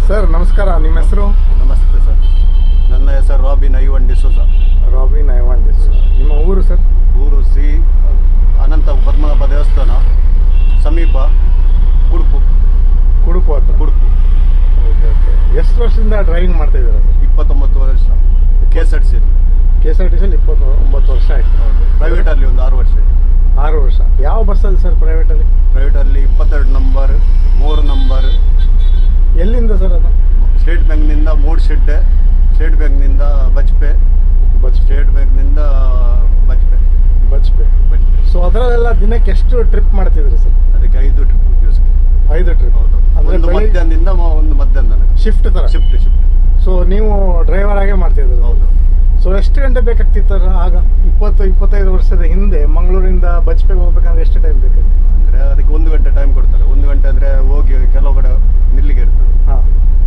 Sir ನಮಸ್ಕಾರ ನಿಮ್ಮ ಹೆಸರು ನಮಸ್ತೆ ಸರ್ ನನ್ನ ಹೆಸರು ರಾಬಿನ್ ಐವನ್ ಡಿಸೋಜ ರಾಬಿನ್ ಐವಾಂಡಿಸ್ ನಿಮ್ಮ ಊರು ಸರ್ ಊರು ಶ್ರೀ ಅನಂತ ಪದ್ಮನಾಭ ದೇವಸ್ಥಾನ ಸಮೀಪ ಕುಡುಪು ಕುಡುಪು ಹತ್ರ ಕುಡುಪು ಓಕೆ ಓಕೆ ಎಷ್ಟು ವರ್ಷದಿಂದ ಡ್ರೈವಿಂಗ್ ಮಾಡ್ತಾ ಇದ್ದೀರಾ ಸರ್ ಇಪ್ಪತ್ತೊಂಬತ್ತು ವರ್ಷ K S R C K S R T ಸಿಲಿ ಇಪ್ಪತ್ತು ಒಂಬತ್ತು ವರ್ಷ ಆಯ್ತು ಪ್ರೈವೇಟಲ್ಲಿ ಒಂದು ಆರು ವರ್ಷ ಆರು ವರ್ಷ ಯಾವ ಬಸ್ಸಲ್ಲಿ ಸರ್ ಪ್ರೈವೇಟಲ್ಲಿ ಪ್ರೈವೇಟಲ್ಲಿ ಇಪ್ಪತ್ತೆರಡು ನಂಬರ್ ಮೂರು ನಂಬರ್ ಎಲ್ಲಿಂದ ಸರ್ ಅದು ಸ್ಟೇಟ್ ಬ್ಯಾಂಕ್ನಿಂದ ಮೂಡ್ ಶೆಡ್ಡೆ ಸ್ಟೇಟ್ ಬ್ಯಾಂಕ್ನಿಂದ ಬಜ್ಪೆ ಬಚ್ ಸ್ಟೇಟ್ ಬ್ಯಾಂಕ್ನಿಂದ ಬಜ್ಪೆ ಬಚ್ಪೆ ಬಜ್ಪೆ ಸೊ ಅದರಲ್ಲೆಲ್ಲ ದಿನಕ್ಕೆ ಎಷ್ಟು ಟ್ರಿಪ್ ಮಾಡ್ತಿದ್ರಿ ಸರ್ ಅದಕ್ಕೆ ಐದು ಟ್ರಿಪ್ ದಿವಸಕ್ಕೆ ಐದು ಟ್ರಿಪ್ ಹೌದು ಅಂದ್ರೆ ಒಂದು ಬೆಳಿಗ್ಗೆ ಮಧ್ಯಾಹ್ನದಿಂದ ಮ- ಒಂದು ಮಧ್ಯಾಹ್ನ ತನಕ ಶಿಫ್ಟ್ ಥರ ಶಿಫ್ಟ್ ಶಿಫ್ಟ್ ಸೊ ನೀವು ಡ್ರೈವರ್ ಆಗೇ ಮಾಡ್ತಿದ್ರು ಹೌದು ಸೊ ಎಷ್ಟು ಗಂಟೆ ಬೇಕಾಗ್ತಿತ್ತು ಸರ್ ಆಗ ಇಪ್ಪತ್ತು ಇಪ್ಪತ್ತೈದು ವರ್ಷದ ಹಿಂದೆ ಮಂಗಳೂರಿಂದ ಬಚ್ಪೆಗೆ ಹೋಗ್ಬೇಕಂದ್ರೆ ಎಷ್ಟು ಟೈಮ್ ಬೇಕಾಗಿತ್ತು ಅಂದ್ರೆ ಅದಕ್ಕೆ ಒಂದು ಗಂಟೆ ಟೈಮ್ ಕೊಡ್ತಾರೆ ಒಂದು ಗಂಟೆ ಅಂದ್ರೆ ಹೋಗಿ ಕೆಲವು ಕಡೆ ನಿಲ್ಲಿಗೆ ಇರ್ತದೆ ಹಾಂ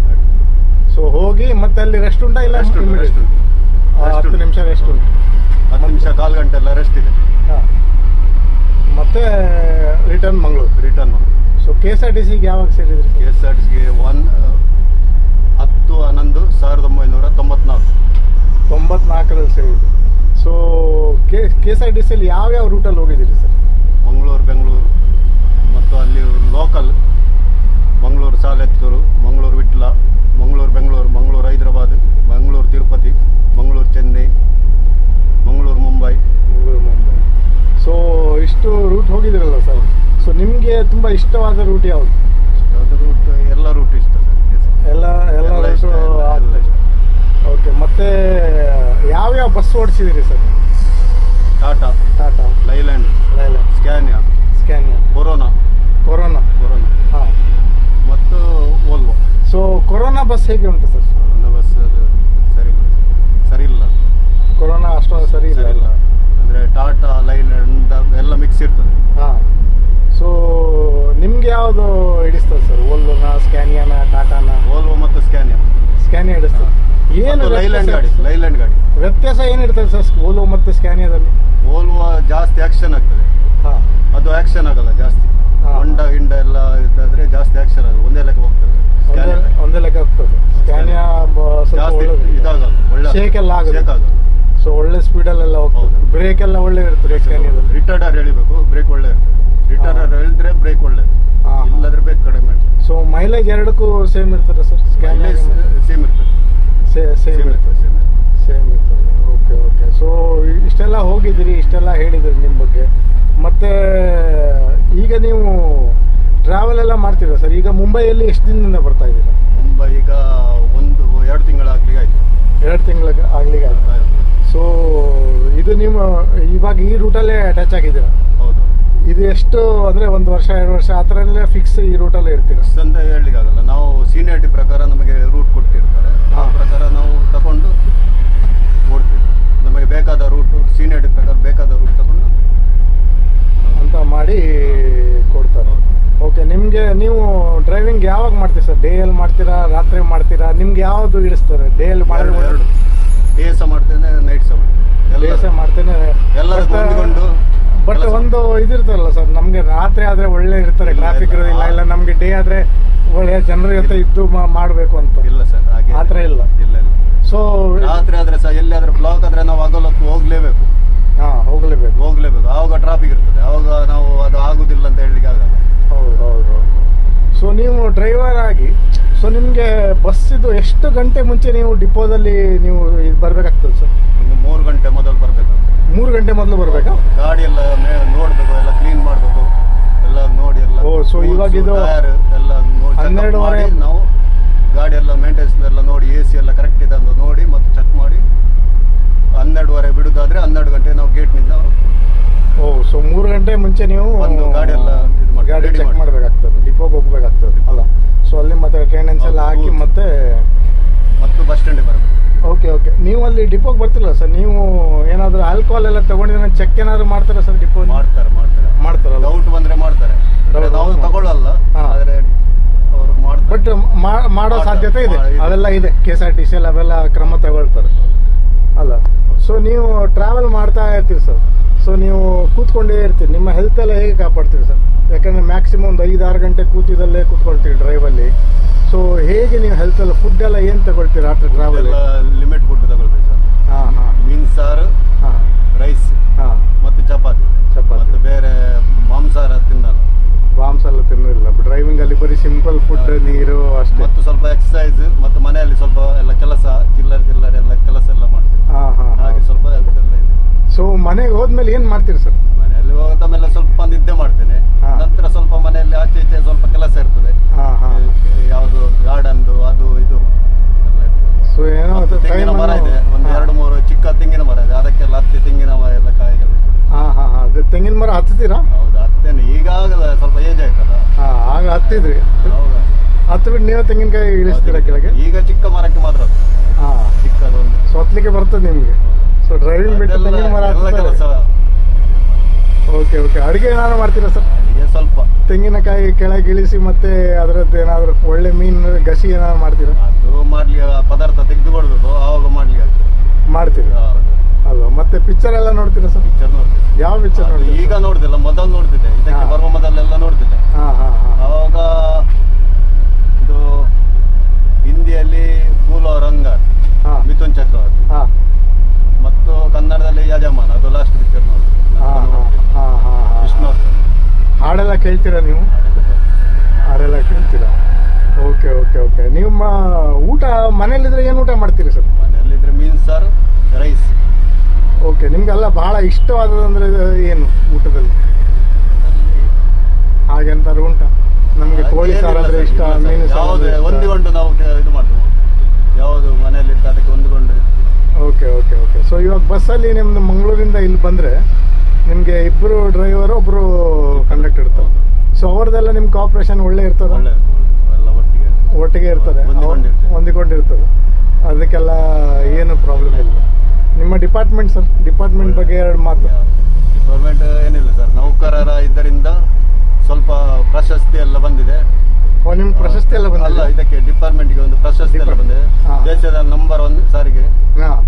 ಸೊ ಹೋಗಿ ಮತ್ತೆ ಅಲ್ಲಿ ರೆಸ್ಟ್ ಉಂಟಾ ಇಲ್ಲ Rest ಉಂಟು, immediate? rest ಉಂಟು. ಆ, Rest ಹತ್ತು ಉಂಟು. ನಿಮಿಷ ರೆಸ್ಟ್ ಉಂಟು ಹತ್ತು ನಿಮಿಷ ಕಾಲು ಗಂಟೆ ಎಲ್ಲ ರೆಸ್ಟ್ ಇದೆ ಹಾಂ ಮತ್ತೆ return Mangalore return so K S R T ಸಿಗೆ ಯಾವಾಗ ಸೇರಿದ್ರಿ ಕೆ ಎಸ್ ಆರ್ ಟಿ ಸಿಗೆ ಒನ್ ಹತ್ತು ಹನ್ನೊಂದು ಸಾವಿರದ ಒಂಬೈನೂರ ತೊಂಬತ್ನಾಲ್ಕು ತೊಂಬತ್ನಾಲ್ಕರಲ್ಲಿ ಸೇರಿದ್ದು so K K S R T ಸಿಯಲ್ಲಿ ಯಾವ್ಯಾವ ರೂಟಲ್ಲಿ ಹೋಗಿದ್ದೀರಿ ಸರ್ ಮಂಗಳೂರು ಬೆಂಗಳೂರು ಮತ್ತು ಅಲ್ಲಿ ಲೋಕಲ್ ಮಂಗಳೂರು ಸಾಲೆತ್ತೂರು ಮಂಗಳೂರು ವಿಟ್ಲ ಮಂಗಳೂರು ಬೆಂಗಳೂರು ಮಂಗಳೂರು ಹೈದರಾಬಾದ್ ಮಂಗಳೂರು ತಿರುಪತಿ ಮಂಗಳೂರು ಚೆನ್ನೈ ಮಂಗಳೂರು ಮುಂಬೈ ಮಂಗಳೂರು ಮುಂಬೈ ಸೊ ಇಷ್ಟು ರೂಟ್ ಹೋಗಿದ್ದೀರಲ್ಲ ಸರ್ ಸೊ ನಿಮಗೆ ತುಂಬ ಇಷ್ಟವಾದ ರೂಟ್ ಯಾವುದು ಯಾವುದು ರೂಟ್ ಎಲ್ಲ ರೂಟ್ ಇಷ್ಟ ಸರ್ ಎಲ್ಲ ಎಲ್ಲ ಎಲ್ಲ ಇಷ್ಟ, ರೂಟು ಎಲ್ಲ- ಎಲ್ಲ ಇಷ್ಟ. ಓಕೆ ಮತ್ತೆ ಯಾವ್ಯಾವ ಬಸ್ ಓಡಿಸಿದಿರಿ ಸರ್ ನೀವು? Tata Tata Leyland Leyland Scania Scania Corona Corona Corona ಹಾಂ ಮತ್ತು ಓಲ್ವೋ ಸೊ ಕೊರೋನಾ ಬಸ್ ಹೇಗೆ ಉಂಟು ಸರ್ ಕೊರೋನಾ ಬಸ್ ಅದು ಸರಿ ಇಲ್ಲ ಸರಿ ಇಲ್ಲ ಕೊರೋನಾ ಅಷ್ಟೊಂದು ಸರಿ ಸರಿ ಇಲ್ಲ ಇಲ್ಲ ಅಂದರೆ ಟಾಟಾ ಲೈಲ್ಯಾಂಡ್ ಎಲ್ಲ ಮಿಕ್ಸ್ ಇರ್ತದೆ ಹಾಂ ಸೊ ನಿಮ್ಗೆ ಯಾವುದು ಹಿಡಿಸ್ತದೆ ಸರ್ ಓಲ್ವೋನ ಸ್ಕ್ಯಾನಿಯಾನ ಟಾಟಾನ ಓಲ್ವೋ ಮತ್ತು ಸ್ಕ್ಯಾನಿಯಾ ಸ್ಕ್ಯಾನಿಯಾ ಹಿಡಿಸ್ತದೆ ಏನು ಮತ್ತು ಲೈಲ್ಯಾಂಡ್ ಗಾಡಿ ಲೈಲ್ಯಾಂಡ್ ಗಾಡಿ ವ್ಯತ್ಯಾಸ ಏನಿರ್ತದೆ ಸರ್ ಓಲ್ವೋ ಮತ್ತು ಸ್ಕ್ಯಾನಿಯಾದಲ್ಲಿ ಓಲ್ವೋ ಜಾಸ್ತಿ ಆಕ್ಷನ್ ಆಗ್ತದೆ ಹಾಂ ಅದು ಆಕ್ಷನ್ ಆಗಲ್ಲ ಜಾಸ್ತಿ ಹಾ. ಹೊಂಡ ಗಿಂಡ ಎಲ್ಲ ಇದಾದ್ರೆ ಜಾಸ್ತಿ ಆಕ್ಷನ್ ಆಗಲ್ಲ ಒಂದೇ ಲೆಕ್ಕ ಹೋಗ್ತದೆ ಒಂದೇ Scania. ಒಂದೇ ಲೆಕ್ಕ ಆಗ್ತದೆ ಸ್ಕ್ಯಾನಿಯಾ ಬ- ಸ್ವಲ್ಪ ಜಾಸ್ತಿ ಒಳ್ಳೆ ಇದಾಗಲ್ಲ ಒಳ್ಳೆ ಶೇಕ್ ಎಲ್ಲ ಆಗಲ್ಲ. ಶೇಕ್ ಆಗಲ್ಲ ಸೊ ಒಳ್ಳೆ ಸ್ಪೀಡಲ್ಲೆಲ್ಲ ಹೋಗ್ತದೆ ಹೌದು. ಬ್ರೇಕ್ ಎಲ್ಲ ಒಳ್ಳೆ ಇರ್ತದೆ ಸ್ಕ್ಯಾನಿಯಾದಲ್ಲಿ ರಿಟರ್ಡರ್ ಎಳಿಬೇಕು ಬ್ರೇಕ್ ಒಳ್ಳೆ ಇರ್ತದೆ ರಿಟರ್ಡರ್ ಎಳಿದ್ರೆ ಬ್ರೇಕ್ ಒಳ್ಳೆ ಹಾ. ಇಲ್ಲದ್ರೆ ಬ್ರೇಕ್ ಕಡಿಮೆ ಇರ್ತದೆ ಸೊ ಮೈಲೇಜ್ ಎರಡಕ್ಕೂ ಸೇಮ್ ಇರ್ತದೆ ಸರ್ ಸ್ಕ್ಯಾನಿಯಾ ಸೇಮ್ ಇರ್ತದೆ ಸೇಮ್ ಸೇಮ್ ಇರ್ತದೆ ಇರ್ತದೆ ಸೇಮ್ ಇರ್ತದೆ ಸೇಮ್ ಇರ್ತದೆ ಓಕೆ ಓಕೆ ಸೊ ಇಷ್ಟೆಲ್ಲ ಹೋಗಿದ್ದೀರಿ ಇಷ್ಟೆಲ್ಲ ಹೇಳಿದ್ರಿ ನಿಮ್ಮ ಬಗ್ಗೆ ಮತ್ತೆ ಈಗ ನೀವು ಟ್ರಾವೆಲ್ ಎಲ್ಲ ಮಾಡ್ತೀರಾ ಸರ್ ಈಗ ಮುಂಬೈಯಲ್ಲಿ ಎಷ್ಟು ದಿನದಿಂದ ಬರ್ತಾ ಇದ್ದೀರಾ ಮುಂಬೈ ಈಗ ಒಂದು ಎರಡು ತಿಂಗಳಾಗ್ಲಿಕ್ಕೆ ಆಯ್ತು ಎರಡು ತಿಂಗಳ ಆಗ್ಲಿಕ್ಕೆ ಆಯ್ತು ಸೊ ಇದು ನೀವು ಇವಾಗ ಈ ರೂಟಲ್ಲೇ ಅಟ್ಯಾಚ್ ಆಗಿದ್ದೀರಾ ಹೌದು ಇದು ಎಷ್ಟು ಅಂದರೆ ಒಂದು ವರ್ಷ ಎರಡು ವರ್ಷ ಆ ಥರ ಎಲ್ಲ ಫಿಕ್ಸ್ ಈ ರೂಟಲ್ಲೇ ಇರ್ತೀರಾ Fix ಅಂತ ಹೇಳಲಿಕ್ಕಾಗಲ್ಲ ನಾವು ಸೀನಿಯಾರಿಟಿ ಪ್ರಕಾರ ನಮಗೆ ರೂಟ್ ಕೊಟ್ಟಿರ್ತಾರೆ ಆ ಹಾ. ಪ್ರಕಾರ ನಾವು ತಗೊಂಡು ಓಡ್ತೀವಿ ನಮಗೆ ಬೇಕಾದ ರೂಟ್ ಸೀನಿಯಾರಿಟಿ ಪ್ರಕಾರ ಬೇಕಾದ ರೂಟ್ ತಗೊಂಡು ಅಂತ ಮಾಡಿ ಕೊಡ್ತಾರೆ ಓಕೆ ನಿಮಗೆ ನೀವು ಡ್ರೈವಿಂಗ್ ಯಾವಾಗ ಮಾಡ್ತೀರಾ ಸರ್ ಡೇ ಅಲ್ಲಿ ಮಾಡ್ತೀರಾ ರಾತ್ರಿ ಮಾಡ್ತೀರಾ ನಿಮ್ಗೆ ಯಾವುದು ಇಡಿಸ್ತಾರೆ ಡೇ ಅಲ್ಲಿ ಎರಡು ಎರಡು ಡೇ ಸಹ ಮಾಡ್ತೇನೆ ನೈಟ್ ಸಹ ಮಾಡ್ತೇನೆ ಡೇ ಎಲ್ಲ ಮಾಡ್ತೇನೆ ಎಲ್ಲದಕ್ಕೂ ಹೊಂದಿಕೊಂಡು ಬಟ್ ಕೆಲಸ ಒಂದು ಇದಿರ್ತಲ್ಲ ಸರ್ ನಮ್ಗೆ ರಾತ್ರಿ ಆದ್ರೆ ಒಳ್ಳೆ ಇರ್ತಾರೆ ಇಲ್ಲ, ಟ್ರಾಫಿಕ್ ಇಲ್ಲ. ಇರೋದಿಲ್ಲ ಇಲ್ಲ ನಮ್ಗೆ ಡೇ ಆದ್ರೆ ಒಳ್ಳೆ ಜನರ ಜೊತೆ ಇದ್ದು ಮಾ- ಮಾಡ್ಬೇಕು ಅಂತ ಇಲ್ಲ ಸರ್ ಹಾಗೆ ಆ ಥರ ಇಲ್ಲ. ಇಲ್ಲ ಇಲ್ಲ ಸೊ ರಾತ್ರಿ ಆದ್ರೆ ಸಹ ಎಲ್ಲಿಯಾದ್ರೂ ಬ್ಲಾಕ್ ಆದ್ರೆ ನಾವು ಹಗಲೊತ್ತು ಹೋಗ್ಲೇಬೇಕು ಹಾ ಹೋಗ್ಲೇಬೇಕು ಹೋಗ್ಲೇಬೇಕು ಆವಾಗ ಟ್ರಾಫಿಕ್ ಇರ್ತದೆ ಆವಾಗ ನಾವು ಅದು ಆಗುದಿಲ್ಲ ಅಂತ ಹೇಳಲಿಕ್ಕೆ ಆಗಲ್ಲ ಹೌದು ಹೌದು ಹೌದು ಸೊ ನೀವು ಡ್ರೈವರ್ ಆಗಿ ಸೊ ನಿಮಗೆ ಬಸ್ ಇದು ಎಷ್ಟು ಗಂಟೆ ಮುಂಚೆ ನೀವು ಡಿಪೋದಲ್ಲಿ ನೀವು ಇದು ಬರ್ಬೇಕಾಗ್ತದೆ ಸರ್ ಒಂದು ಮೂರು ಗಂಟೆ ಮೊದಲು ಬರ್ಬೇಕು ಮೂರು ಗಂಟೆ ಮೊದಲು ಬರ್ಬೇಕಾ ಗಾಡಿ ಎಲ್ಲ ಮೇ- ನೋಡ್ಬೇಕು ಎಲ್ಲ ಕ್ಲೀನ್ ಮಾಡ್ಬೇಕು ಎಲ್ಲ ನೋಡಿ ಎಲ್ಲ ಓ, so ಇವಾಗ ಇದು ಟೈರ್ ಎಲ್ಲ ನೋಡಿ check up ಹನ್ನೆರಡುವರೆ- ಮಾಡಿ ನಾವು ಗಾಡಿ ಎಲ್ಲ ಮೇಂಟೆನೆನ್ಸ್ ಎಲ್ಲ ನೋಡಿ ಎ ಸಿ ಎಲ್ಲ ಕರೆಕ್ಟ್ ಇದೆ ಅಂತ ನೋಡಿ ಮತ್ತೆ ಚೆಕ್ ಮಾಡಿ ಹನ್ನೆರಡುವರೆ ಬಿಡುದಾದ್ರೆ ಹನ್ನೆರಡು ಗಂಟೆ ನಾವು ಗೇಟ್ನಿಂದ ಓ ಸೊ ಮೂರು ಗಂಟೆ ಮುಂಚೆ ನೀವು ಬಂದು ಗಾಡಿ ಎಲ್ಲ ಇದು ಮಾಡಿ, ಗಾಡಿ ready ಚೆಕ್ ಮಾಡಿ. ಮಾಡಬೇಕಾಗ್ತದೆ ಡಿಪೋಗೆ ಹೋಗ್ಬೇಕಾಗ್ತದೆ ಅಲ್ಲ ಸೊ ಅಲ್ಲಿ ಮತ್ತೆ ಅಟೆಂಡೆನ್ಸ್ ಎಲ್ಲ ಹೌದು, ಹಾಕಿ ಹೌದು. ಮತ್ತೆ ಮತ್ತು ಬಸ್ ಸ್ಟ್ಯಾಂಡಿಗೆ ಬರಬೇಕು ಓಕೆ ಓಕೆ ನೀವು ಅಲ್ಲಿ ಡಿಪೋಗೆ ಬರ್ತಿಲ್ಲ ಸರ್ ನೀವು ಏನಾದರೂ ಆಲ್ಕೋಹಾಲ್ ಎಲ್ಲ ತಗೊಂಡಿದ್ರೆ ಚೆಕ್ ಏನಾದ್ರು ಮಾಡ್ತಾರಾ ಸರ್ ಡಿಪೋ ಮಾಡ್ತಾರೆ ಮಾಡ್ತಾರೆ ಮಾಡ್ತಾರಲ್ಲ ಡೌಟ್ ಬಂದ್ರೆ ಮಾಡ್ತಾರೆ ಅಂದ್ರೆ Doubt ನಾವು ಬಂದ್ರೆ ತಗೊಳ್ಳಲ್ಲ ಹಾ. ಆದ್ರೆ ಅವರು ಮಾಡ್ತಾರೆ ಬಟ್ ಮಾಡೋ ಮಾಡ್ತಾರೆ. ಸಾಧ್ಯತೆ ಇದೆ ಮಾ- ಇದೆ. ಅದೆಲ್ಲ ಇದೆ K S R T C ಅಲ್ಲಿ ಅವೆಲ್ಲ ಕ್ರಮ ತಗೊಳ್ತಾರೆ ಅಲ್ಲ ಸೊ ನೀವು ಟ್ರಾವೆಲ್ ಮಾಡ್ತಾ ಇರ್ತೀರಿ ಸರ್ ಸೊ ನೀವು ಕೂತ್ಕೊಂಡೇ ಇರ್ತೀರಿ ನಿಮ್ಮ ಹೆಲ್ತ್ ಎಲ್ಲ ಹೇಗೆ ಕಾಪಾಡ್ತೀರಿ ಸರ್ ಯಾಕಂದ್ರೆ ಮ್ಯಾಕ್ಸಿಮಮ್ ಒಂದು ಐದು ಆರು ಗಂಟೆ ಕೂತಿದ್ದಲ್ಲೇ ಕೂತ್ಕೊಳ್ತೀವಿ ಡ್ರೈವಲ್ಲಿ ಸೊ ಹೇಗೆ ನೀವು ಹೆಲ್ತ್ ಎಲ್ಲ ಫುಡ್ ಎಲ್ಲ ಏನು ತಗೊಳ್ತೀರಾ ಆಫ್ಟರ್ ಟ್ರಾವೆಲ್ ಎಲ್ಲ ಲಿಮಿಟ್ ಫುಡ್ ತಗೊಳ್ಬೇಕು ಸರ್ ಹಾಂ ಹಾಂ ಮೀನ್ ಸಾರು ಹಾಂ ರೈಸ್ ಹಾಂ ಮತ್ತು ಚಪಾತಿ ಚಪಾತಿ. ಮತ್ತು ಬೇರೆ ಮಾಂಸಾಹಾರ ತಿನ್ನಲ್ಲ ಬಾಂಬ್ಸ್ ಎಲ್ಲ ತಿನ್ನೋದಿಲ್ಲ ಡ್ರೈವಿಂಗ್ ಅಲ್ಲಿ ಬರೀ ಸಿಂಪಲ್ ಫುಡ್ ಹೌದು. ನೀರು ಅಷ್ಟೇ ಮತ್ತು ಸ್ವಲ್ಪ ಎಕ್ಸಸೈಸ್ ಮತ್ತು ಮನೆಯಲ್ಲಿ ಸ್ವಲ್ಪ ಎಲ್ಲ ಕೆಲಸ ಚಿಲ್ಲರ್ ಚಿಲ್ಲರ್ ಎಲ್ಲ ಕೆಲಸ ಎಲ್ಲ ಮಾಡ್ತೀವಿ ಹಾಂ ಹಾಂ ಹಾಗೆ ಸ್ವಲ್ಪ ಅದೆಲ್ಲ ಇದೆ ಸೊ ಮನೆಗೆ ಹೋದ್ಮೇಲೆ ಏನು ಮಾಡ್ತೀರಿ ಸರ್ ಮನೆಯಲ್ಲಿ ಹೋದ ಮೇಲೆ ಸ್ವಲ್ಪ ನಿದ್ದೆ ಮಾಡ್ತೇನೆ ಹಾ. ನಂತರ ಸ್ವಲ್ಪ ಮನೆಯಲ್ಲಿ ಆಚೆ ಈಚೆ ಸ್ವಲ್ಪ ಕೆಲಸ ಇರ್ತದೆ ಹಾಂ ಹಾಂ ಯಾವುದು ಗಾರ್ಡನ್ದು ಅದು ಇದು ಎಲ್ಲ ಇರ್ತದೆ. ಸೊ ಏನೋ ಮತ್ತು ತೆಂಗಿನ ಮರ ಇದೆ ಒಂದು ಎರಡು ಮೂರು ಚಿಕ್ಕ ತೆಂಗಿನ ಮರ ಇದೆ ಅದಕ್ಕೆಲ್ಲ ಹತ್ತಿ ತೆಂಗಿನ ಮರ ಎಲ್ಲ ಕಾಯಿಗೆ ಬೇಕು. ಹಾಂ ಹಾಂ ಹಾಂ ಅದೇ ತೆಂಗಿನ ಮರ ಹತ್ತಿದ್ದೀರಾ ಹೌದು ಹತ್ತೇನೆ ಈಗ ಆಗಲ್ಲ ಸ್ವಲ್ಪ ಏಜ್ ಆಯ್ತಲ್ಲ ಹಾಂ ಆಗ ಹತ್ತಿದ್ರಿ ಹೌದಾ? ಹತ್ತು ಬಿಟ್ಟು ನೀವು ತೆಂಗಿನಕಾಯಿ ಇಳಿಸ್ತೀರಾ ಕೆಳಗೆ ಈಗ ಚಿಕ್ಕ ಮರಕ್ಕೆ ಮಾತ್ರ ಹತ್ತು. ಹಾಂ ಚಿಕ್ಕದೊಂದು ಸೊ ಹತ್ಲಿಕ್ಕೆ ಬರ್ತದೆ ನಿಮಗೆ ಸೊ ಡ್ರೈವಿಂಗ್ ಬಿಟ್ಟು ಅದೆಲ್ಲ- ತೆಂಗಿನ ಮರ ಎಲ್ಲ ಕೆಲಸ ಓಕೆ ಓಕೆ ಅಡುಗೆ ಏನಾದ್ರು ಮಾಡ್ತೀರಾ ಸರ್ ಅಡಿಗೆ ಸ್ವಲ್ಪ ತೆಂಗಿನಕಾಯಿ ಕೆಳಗೆ ಇಳಿಸಿ ಮತ್ತೆ ಅದರದ್ದು ಏನಾದ್ರು ಒಳ್ಳೆ ಮೀನು ಗಸಿ ಏನಾದ್ರು ಮಾಡ್ತೀರಾ ಅದು ಮಾಡ್ಲಿ ಆ ಪದಾರ್ಥ ತೆಗೆದು ಕೊಡ್ಬೇಕು ಆವಾಗ ಮಾಡ್ಲಿಕ್ಕೆ ಆಗ್ತದೆ ಮಾಡ್ತೀರಿ ಹೌದು ಅಲ್ವಾ ಮತ್ತೆ ಪಿಕ್ಚರ್ ಎಲ್ಲ ನೋಡ್ತೀರಾ ಸರ್ ಪಿಕ್ಚರ್ ನೋಡ್ತೇವೆ ಯಾವ ಪಿಕ್ಚರ್ ಅದು ನೋಡ್ತೀರಾ ಈಗ ನೋಡ್ತಿಲ್ಲ ಮೊದಲು ನೋಡ್ತಿದ್ದೆ ಇದಕ್ಕೆ ಹಾ. ಬರುವ ಮೊದಲೆಲ್ಲ ನೋಡ್ತಿದ್ದೆ ಹಾಂ ಹಾಂ ಹಾಂ ಆವಾಗ ಇದು ಹಿಂದಿಯಲ್ಲಿ ಪೂಲೋ ರಂಗ ಹಾಂ ಮಿಥುನ್ ಚಕ್ರವರ್ತಿ ಹಾಂ ಮತ್ತು ಕನ್ನಡದಲ್ಲಿ ಯಜಮಾನ ಅದು ಲಾಸ್ಟ್ ಪಿಕ್ಚರ್ ನೋಡಿ ಹಾಂ ಹಾಂ ಹಾಂ ಹಾಂ ಹಾಂ ವಿಷ್ಣುವರ್ಧನ್ ಹಾಡೆಲ್ಲ ಕೇಳ್ತೀರಾ ನೀವು ಹಾಡೆಲ್ಲ ಕೇಳ್ತೀರಾ ಓಕೆ ಓಕೆ ಓಕೆ ನಿಮ್ಮ ಊಟ ಮನೇಲಿದ್ರೆ ಏನು ಊಟ ಮಾಡ್ತೀರಿ ಸರ್ ಮನೆಯಲ್ಲಿದ್ರೆ ಮೀನ್ ಸಾರು ರೈಸ್ ಓಕೆ ನಿಮ್ಗೆಲ್ಲ ಬಹಳ ಇಷ್ಟವಾದದಂದ್ರೆ ಏನು ಊಟದಲ್ಲಿ ಹಾಗೆಂತಾರು ಉಂಟಾ ನಮಗೆ ಕೋಳಿ ಸಾರು ಅಂದ್ರೆ ಇಷ್ಟ ಮೀನು ಸಾರು ಯಾವುದು ಅಂದ್ರೆ ಇಷ್ಟ. ಹೊಂದಿಕೊಂಡು ನಾವು ಕೆ- ಇದು ಮಾಡ್ತೇವೆ ಯಾವುದು ಮನೆಯಲ್ಲಿ ಇಟ್ಟು ಅದಕ್ಕೆ ಹೊಂದಿಕೊಂಡು ಓಕೆ ಓಕೆ ಓಕೆ ಸೊ ಇವಾಗ ಬಸ್ಸಲ್ಲಿ ನಿಮ್ದು ಮಂಗಳೂರಿಂದ ಇಲ್ಲಿ ಬಂದ್ರೆ ನಿಮಗೆ ಇಬ್ಬರು ಡ್ರೈವರ್ ಒಬ್ಬರು ಕಂಡಕ್ಟರ್ ಇರ್ತಾರೆ ಸೊ ಅವ್ರದ್ದೆಲ್ಲ ನಿಮ್ಮ ಕಾಪರೇಷನ್ ಒಳ್ಳೆ ಇರ್ತದ ಒಳ್ಳೆ ಎಲ್ಲ ಒಟ್ಟಿಗೆ ಒಟ್ಟಿಗೆ ಇರ್ತಾರೆ ಹೊಂದಿಕೊಂಡಿರ್ತಾರೆ. ಹೊಂದಿಕೊಂಡಿರ್ತದೆ ಅದಕ್ಕೆಲ್ಲ ಏನು ಪ್ರಾಬ್ಲಮ್ ಇಲ್ಲ ನಿಮ್ಮ ಡಿಪಾರ್ಟ್ಮೆಂಟ್ ಸರ್ ಡಿಪಾರ್ಟ್ಮೆಂಟ್ ಬಗ್ಗೆ ಎರಡು ಮಾತು ಡಿಪಾರ್ಟ್ಮೆಂಟ್ ಏನಿಲ್ಲ ಸರ್ ನೌಕರರ ಇದರಿಂದ ಸ್ವಲ್ಪ ಪ್ರಶಸ್ತಿ ಎಲ್ಲ ಬಂದಿದೆ ಓ ನಿಮ್ಗೆ ಪ್ರಶಸ್ತಿ ಎಲ್ಲ ಅಲ್ಲ ಬಂದಿಲ್ಲ ಇದಕ್ಕೆ ಡಿಪಾರ್ಟ್ಮೆಂಟ್ಗೆ ಒಂದು ಪ್ರಶಸ್ತಿ ಎಲ್ಲ ಬಂದಿದೆ ಹಾ. ದೇಶದ ನಂಬರ್ ಒನ್ ಸಾರಿಗೆ ಹಾಂ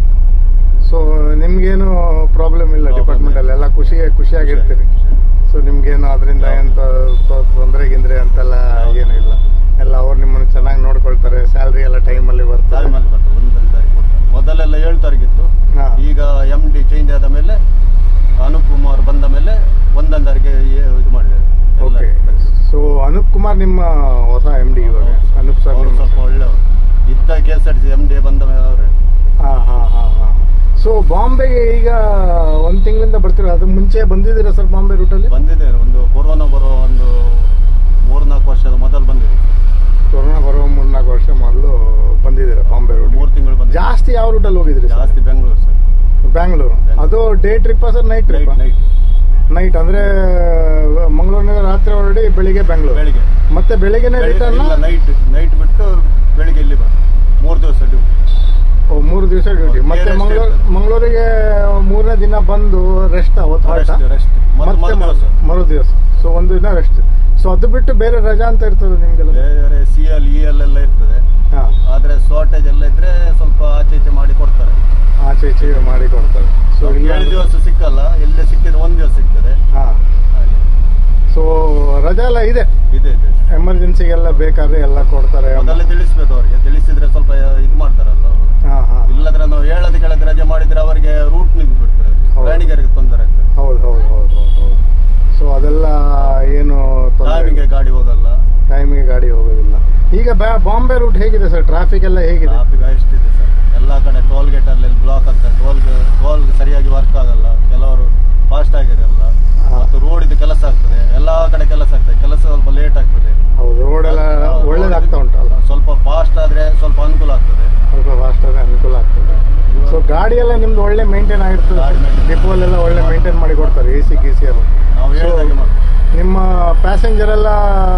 ಸೊ ನಿಮ್ಗೇನು ಪ್ರಾಬ್ಲಮ್ ಇಲ್ಲ Problem ಡಿಪಾರ್ಟ್ಮೆಂಟ್ ಅಲ್ಲಿ ಎಲ್ಲ ಖುಷಿ ಖುಷಿಯಾಗಿರ್ತೀರಿ ಸೊ ನಿಮ್ಗೇನು ಅದರಿಂದ ಎಂತ ತೊಂದರೆ ಗಿಂದ್ರೆ ಅಂತೆಲ್ಲ ಏನೂ ಇಲ್ಲ ಎಲ್ಲ ಅವ್ರು ನಿಮ್ಮನ್ನು ಚೆನ್ನಾಗಿ ನೋಡ್ಕೊಳ್ತಾರೆ ಸ್ಯಾಲ್ರಿ ಎಲ್ಲ ಟೈಮಲ್ಲಿ ಬರ್ತದೆ ಟೈಮಲ್ಲಿ ಬರ್ತದೆ ಒಂದೊಂದು ತಾರೀಕು ಕೊಡ್ತಾರೆ ಮೊದಲೆಲ್ಲ ಏಳು ತಾರೀಕಿತ್ತು ಹಾ. ಈಗ ಎಮ್ ಡಿ ಚೇಂಜ್ ಆದ ಮೇಲೆ ಅನೂಪ್ ಕುಮಾರ್ ಬಂದ ಮೇಲೆ ಒಂದೊಂದು ತಾರೀಕಿಗೆ ಇದು ಮಾಡಿದ್ದಾರೆ ಎಲ್ಲ ಓಕೆ ಸೊ ಅನೂಪ್ ಕುಮಾರ್ ನಿಮ್ಮ ಹೊಸ ಎಮ್ ಡಿ ಇವಾಗ ಅನೂಪ್ ಸರ್ ಅವ್ರು ನಿಮ್ಮ ಸ್ವಲ್ಪ ಒಳ್ಳೆಯವರು ಇದ್ದ K S R T C M D ಬಂದ ಮೇಲೆ ಅವರೇ ಹಾಂ ಹಾಂ ಹಾಂ ಹಾಂ ಸೊ ಬಾಂಬೆಗೆ ಈಗ ಒಂದು ತಿಂಗಳಿಂದ ಬರ್ತೀರ ಅದು ಮುಂಚೆ ಬಂದಿದ್ದೀರಾ ಸರ್ ಬಾಂಬೆ ರೂಟಲ್ಲಿ ಬಂದಿದೆ ಒಂದು ಕೊರೋನಾ ಬರೋ ಒಂದು ಮೂರ್ನಾಲ್ಕು ವರ್ಷದ ಮೊದಲು ಬಂದಿದೆ ಕೊರೋನಾ ಬರೋ ಮೂರ್ನಾಲ್ಕು ವರ್ಷ ಮೊದಲು ಬಂದಿದ್ದೀರಾ ಬಾಂಬೆ ರೂಟ್ ಮೂರು ತಿಂಗಳು ಬಂದಿದೆ ಜಾಸ್ತಿ ಯಾವ ರೂಟಲ್ಲಿ ಹೋಗಿದ್ರಿ ಸರ್ ಜಾಸ್ತಿ ಬೆಂಗಳೂರು ಸರ್ ಬ್ಯಾಂಗ್ಳೂರು ಅದು day trip sir night trip night night night ಅಂದ್ರೆ ಮಂಗಳೂರಿನಿಂದ ರಾತ್ರಿ ಹೊರಡಿ ಬೆಳಿಗ್ಗೆ ಬೆಂಗಳೂರು ಬೆಳಿಗ್ಗೆ ಮತ್ತೆ ಬೆಳಿಗ್ಗೆನೆ ರಿಟರ್ನ್ ಇಲ್ಲ ನೈಟ್ ನೈಟ್ ಬಿಟ್ಟು ಬೆಳಿಗ್ಗೆ ಇಲ್ಲಿ ಬಾ ಮೂರು ದಿವಸ ಡ್ಯೂಟಿ ಮೂರು ದಿವಸ ಡ್ಯೂಟಿ ಮತ್ತೆ ಬೇರೆ ಮಂಗಳೂರು state. ಮಂಗಳೂರಿಗೆ ಮೂರನೇ ದಿನ ಬಂದು ರೆಸ್ಟ್ ಅವತ್ತು ರೆಸ್ಟ್ ಹೊರಟ ರೆಸ್ಟ್ ಮತ್ತೆ ಮತ್ತೆ ಮರು ದಿವಸ ಮರು ದಿವಸ ಸೊ ಒಂದು ದಿನ ರೆಸ್ಟ್ ಸೊ ಅದು ಬಿಟ್ಟು ಬೇರೆ ರಜಾ ಅಂತ ಇರ್ತದೆ ನಿಮ್ಗೆಲ್ಲ ಬೇರೆ ಸಿ ಎಲ್ ಇ ಎಲ್ ಎಲ್ಲ ಇರ್ತದೆ ಹಾ ಆದ್ರೆ ಶಾರ್ಟೇಜ್ ಎಲ್ಲ ಇದ್ರೆ ಸ್ವಲ್ಪ ಆಚೆ ಈಚೆ ಮಾಡಿ ಕೊಡ್ತಾರೆ ಆಚೆ ಈಚೆ ಮಾಡಿ ಕೊಡ್ತಾರೆ ಸೊ ಏಳು ಇಲ್ಲ ದಿವಸ ಸಿಕ್ಕಲ್ಲ ಎಲ್ಲೇ ಸಿಕ್ಕಿದ್ರೆ ಒಂದು ದಿವಸ ಸಿಗ್ತದೆ ಹಾ ಹಾಗೆ ಸೊ ರಜಾ ಎಲ್ಲ ಇದೆ ಇದೆ ಇದೆ ಎಮರ್ಜೆನ್ಸಿಗೆಲ್ಲ ಬೇಕಾದ್ರೆ ಎಲ್ಲ ಕೊಡ್ತಾರೆ ಮೊದಲೇ ತಿಳಿಸ್ಬೇಕು ಅವರಿಗೆ ತಿಳಿಸಿದ್ರೆ ಸ್ವಲ್ಪ ಇದು ಮಾಡ್ತಾರಲ್ಲ ಅವರು ಹಾ ಹಾ ಇಲ್ಲದ್ರೆ ನಾವು ಹೇಳದ ಕೆಳಗೆ ರಜೆ ಮಾಡಿದ್ರೆ ಅವರಿಗೆ ರೂಟ್ ನಿಂತು ಬಿಡ್ತಾರೆ ಹೌದು. ಪ್ರಯಾಣಿಕರಿಗೆ ತೊಂದರೆ ಆಗ್ತದೆ ಹೌದು ಹೌದು ಹೌದು ಹೌದು ಹೌದು ಸೊ ಅದೆಲ್ಲ ಏನು ತೊಂದರೆ ಟೈಮಿಗೆ ಗಾಡಿ ಹೋಗಲ್ಲ ಟೈಮಿಗೆ ಗಾಡಿ ಹೋಗೋದಿಲ್ಲ ಈಗ ಬ್ಯಾ- ಬಾಂಬೆ ರೂಟ್ ಹೇಗಿದೆ ಸರ್ ಟ್ರಾಫಿಕ್ ಎಲ್ಲ ಹೇಗಿದೆ ಟ್ರಾಫಿಕ್ ಎಷ್ಟಿದೆ ಸರ್ ಎಲ್ಲ ಕಡೆ ಟೋಲ್ ಗೇಟ್ ಅಲ್ಲಿ ಬ್ಲಾಕ್ ಆಗ್ತದೆ ಟೋಲ್ ಟೋಲ್ ಸರಿಯಾಗಿ ವರ್ಕ್ ಆಗಲ್ಲ ಕೆಲವರು ಫಾಸ್ಟ್ ಆಗಿರಲ್ಲ ಹಾ. ಮತ್ತು ರೋಡ್ ಇದು ಕೆಲಸ ಆಗ್ತದೆ ಎಲ್ಲಾ ಕಡೆ ಕೆಲಸ ಆಗ್ತದೆ ಕೆಲಸ ಸ್ವಲ್ಪ ಲೇಟ್ ಆಗ್ತದೆ ಹೌದು ರೋಡ್ ಎಲ್ಲ ಒಳ್ಳೇದಾಗ್ತಾ ಉಂಟಲ್ಲ ಸ್ವಲ್ಪ ಫಾಸ್ಟ್ ಆದ್ರೆ ಸ್ವಲ್ಪ ಅನುಕೂಲ ಆಗ್ತದೆ ಸ್ವಲ್ಪ ಫಾಸ್ಟ್ ಆಗಿ ಅನುಕೂಲ ಆಗ್ತದೆ ಸೊ ಗಾಡಿ ಎಲ್ಲ ನಿಮ್ದು ಒಳ್ಳೆ ಮೇಂಟೈನ್ ಆಗಿರ್ತದೆ ಗಾಡಿ maintain. ಡಿಪೋಲೆಲ್ಲ ಒಳ್ಳೆ ಮೇಂಟೈನ್ ಮಾಡಿ ಕೊಡ್ತಾರೆ ಎ ಸಿ ಗಿ ಸಿ ಎಲ್ಲ ನಾವು So, ಹೇಳಿದಾಗೆ ಮಾಡಿ ನಿಮ್ಮ ಪ್ಯಾಸೆಂಜರ್ ಎಲ್ಲ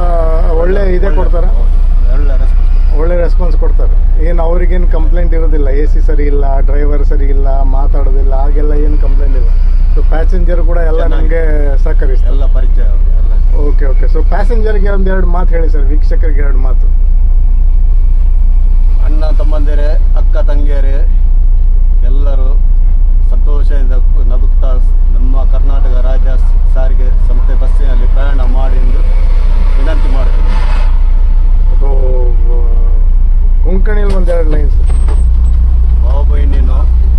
ಒಳ್ಳೆ ಇದೇ ಕೊಡ್ತಾರ ಒಳ್ಳೆ ರೆಸ್ಪಾನ್ಸ್ ಒಳ್ಳೆ ರೆಸ್ಪಾನ್ಸ್ ಕೊಡ್ತಾರೆ ಏನು ಅವ್ರಿಗೇನು ಕಂಪ್ಲೇಂಟ್ ಇರೋದಿಲ್ಲ ಎ ಸಿ ಸರಿ ಇಲ್ಲ ಡ್ರೈವರ್ ಸರಿ ಇಲ್ಲ ಮಾತಾಡೋದಿಲ್ಲ ಹಾಗೆಲ್ಲ ಏನು ಕಂಪ್ಲೇಂಟ್ ಇಲ್ಲ ಸೊ ಪ್ಯಾಸೆಂಜರ್ ಕೂಡ ಎಲ್ಲ ಚೆನ್ನಾಗಿ. ನಮಗೆ ಸಹಕರಿಸ್ತಾರೆ ಎಲ್ಲ ಪರಿಚಯ ಅವ್ರಿಗೆ, ಎಲ್ಲ ಓಕೆ ಓಕೆ ಸೊ ಪ್ಯಾಸೆಂಜರ್ಗೆ ಒಂದು ಎರಡು ಮಾತು ಹೇಳಿ ಸರ್ ವೀಕ್ಷಕರಿಗೆ ಎರಡು ಮಾತು ಅಣ್ಣ ತಮ್ಮಂದಿರೇ ಅಕ್ಕ ತಂಗಿಯರೇ ಎಲ್ಲರೂ ಸಂತೋಷದಿಂದ ನಗುತ್ತಾ ನಮ್ಮ ಕರ್ನಾಟಕ ರಾಜ್ಯ ಸಾರಿಗೆ ಸಂಸ್ಥೆ ಬಸ್ಸಿನಲ್ಲಿ ಪ್ರಯಾಣ ಮಾಡಿ ಎಂದು ವಿನಂತಿ ಮಾಡ್ತೀನಿ ಸೊ ಕೊಂಕಣಿಯಲ್ಲಿ ಒಂದೆರಡು ಲೈನ್ಸ್ भाव बहिणीनो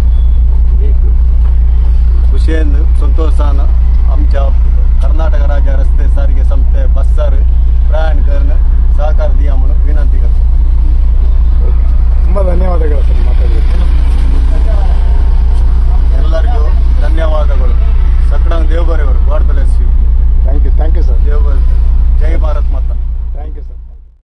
हुशेन संतोषान आमच्या कर्नाटक राज्य रस्ते साರಿಗೆ संस्थे बस्सार प्रयाण करणं